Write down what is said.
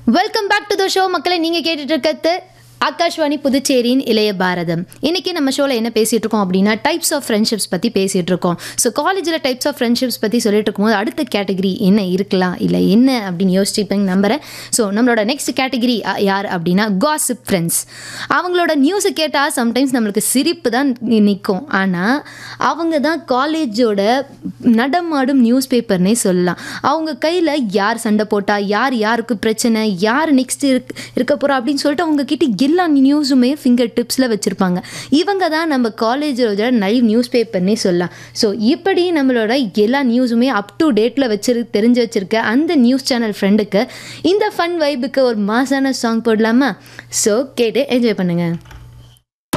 welcome back to the show மக்களை நீங்கள் கேட்டுட்டு இருக்கிறது ஆகாஷ்வாணி புதுச்சேரியின் இளைய பாரதம் இன்னைக்கு நம்ம ஷோவில் என்ன பேசிட்டு இருக்கோம் அப்படின்னா டைப்ஸ் ஆஃப் ஃப்ரெண்ட்ஷிப்ஸ் பற்றி பேசிட்டு இருக்கோம் ஸோ காலேஜில் டைப்ஸ் ஆஃப் ஃப்ரெண்ட்ஷிப்ஸ் பற்றி சொல்லிட்டு இருக்கும்போது அடுத்த கேட்டகரி என்ன இருக்கலாம் இல்லை என்ன அப்படின்னு யோசிச்சுப்பேங்க நம்புறேன் ஸோ நம்மளோட நெக்ஸ்ட் கேட்டகரி யார் அப்படின்னா காசிப் ஃப்ரெண்ட்ஸ் அவங்களோட நியூஸை கேட்டால் சம்டைம்ஸ் நம்மளுக்கு சிரிப்பு தான் நிற்கும் ஆனால் அவங்க தான் காலேஜோட நடமாடும் நியூஸ் பேப்பர்னே சொல்லலாம் அவங்க கையில் யார் சண்டை போட்டா யார் யாருக்கு பிரச்சனை யார் நெக்ஸ்ட் இருக் இருக்க போகிறா அப்படின்னு சொல்லிட்டு அவங்க கிட்ட எல்லா நியூஸுமே ஃபிங்கர் டிப்ஸில் வச்சுருப்பாங்க இவங்க தான் நம்ம காலேஜோட லைவ் நியூஸ் பேப்பர்னே சொல்லலாம் ஸோ இப்படி நம்மளோட எல்லா நியூஸுமே அப் டு டேட்டில் வச்சிரு தெரிஞ்சு வச்சிருக்க அந்த நியூஸ் சேனல் ஃப்ரெண்டுக்கு இந்த ஃபன் வைபுக்கு ஒரு மாசான சாங் போடலாமா ஸோ கேட்டு என்ஜாய் பண்ணுங்கள்